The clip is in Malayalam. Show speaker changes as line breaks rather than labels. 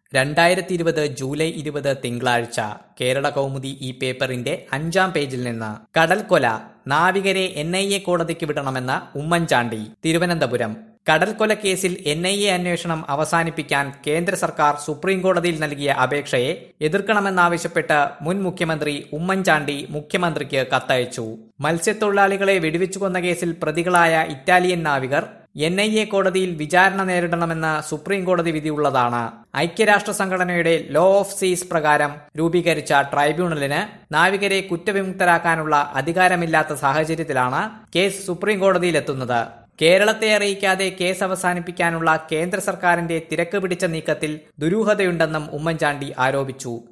രണ്ടായിരത്തി ഇരുപത് ജൂലൈ ഇരുപത് തിങ്കളാഴ്ച കേരള കൗമുദി ഈ പേപ്പറിന്റെ അഞ്ചാം പേജിൽ നിന്ന് കടൽക്കൊല നാവികരെ എൻ ഐ എ കോടതിക്ക് വിടണമെന്ന ഉമ്മൻചാണ്ടി തിരുവനന്തപുരം കടൽക്കൊല കേസിൽ എൻ ഐ എ അന്വേഷണം അവസാനിപ്പിക്കാൻ കേന്ദ്ര സർക്കാർ സുപ്രീം കോടതിയിൽ നൽകിയ അപേക്ഷയെ എതിർക്കണമെന്നാവശ്യപ്പെട്ട് മുൻ മുഖ്യമന്ത്രി ഉമ്മൻചാണ്ടി മുഖ്യമന്ത്രിക്ക് കത്തയച്ചു മത്സ്യത്തൊഴിലാളികളെ വെടിവെച്ചു കൊന്ന കേസിൽ പ്രതികളായ ഇറ്റാലിയൻ നാവികർ എൻ ഐ എ കോടതിയിൽ വിചാരണ നേരിടണമെന്ന് സുപ്രീം കോടതി വിധിയുള്ളതാണ് ഐക്യരാഷ്ട്ര സംഘടനയുടെ ലോ ഓഫ് സീസ് പ്രകാരം രൂപീകരിച്ച ട്രൈബ്യൂണലിന് നാവികരെ കുറ്റവിമുക്തരാക്കാനുള്ള അധികാരമില്ലാത്ത സാഹചര്യത്തിലാണ് കേസ് സുപ്രീം കോടതിയിലെത്തുന്നത് കേരളത്തെ അറിയിക്കാതെ കേസ് അവസാനിപ്പിക്കാനുള്ള കേന്ദ്ര സർക്കാരിന്റെ തിരക്ക് പിടിച്ച നീക്കത്തിൽ ദുരൂഹതയുണ്ടെന്നും ഉമ്മൻചാണ്ടി ആരോപിച്ചു